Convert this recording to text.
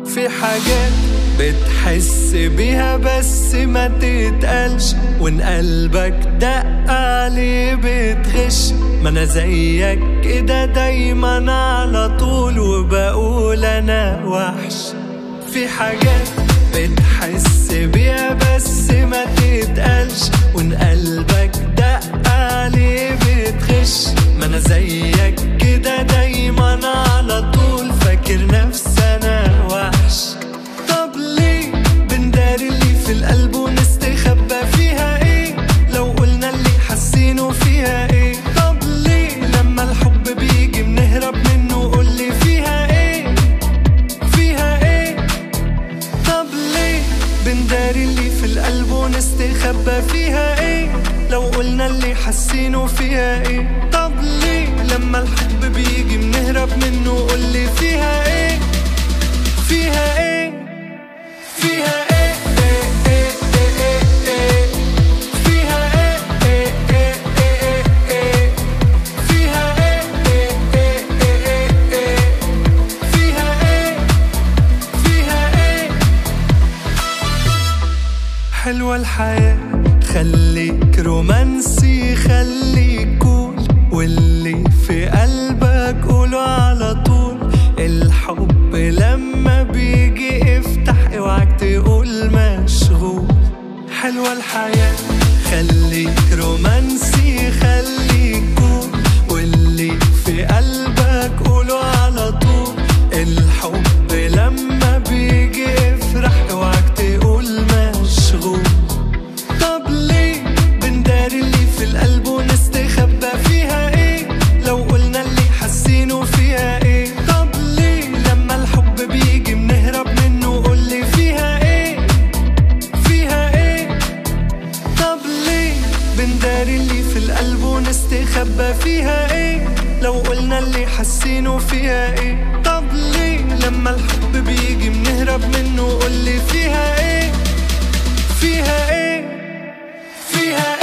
في حاجات بتحس بيها بس ما تتقالش وان قلبك دق عليه بتغش ما انا زيك كده دايما على طول وبقول انا وحش في حاجات بتحس بيها بس ما تتقالش وان قلبك دق عليه بتغش ما انا زيك كده دايما على طول فاكر نفسي انا وحش طب ليه بنداري اللي في القلب ونستخبى فيها ايه لو قلنا اللي حاسينه فيها ايه طب ليه لما الحب بيجي بنهرب منه قولي فيها ايه فيها ايه طب ليه بنداري اللي في القلب ونستخبى فيها ايه لو قلنا اللي حاسينه فيها ايه طب ليه لما الحب بيجي بنهرب منه قولي فيها ايه فيها ايه فيها ايه إيه إيه إيه إيه إيه. فيها ايه إيه إيه إيه إيه إيه. فيها ايه إيه إيه إيه إيه إيه. فيها ايه فيها ايه حلوة الحياة خليك رومانسي خليك كول واللي في قلبك قوله على طول الحب لما بيجي افتح اوعك تقول مشغول حلوة الحياة خليك رومانسي خليك كول واللي في قلبك قوله على طول الحب لما بيجي افرح اوعك تقول مشغول طب ليه بنداري اللي في القلب ونستخبى فيها ايه لو قلنا اللي حاسينه فيها ايه طب ليه لما الحب بيجي بنهرب منه قولي فيها ايه فيها ايه طب ليه بنداري اللي في القلب ونستخبى فيها ايه لو قلنا اللي حاسينه فيها ايه طب ليه لما الحب بيجي بنهرب منه قولي فيها ايه فيها ايه فيها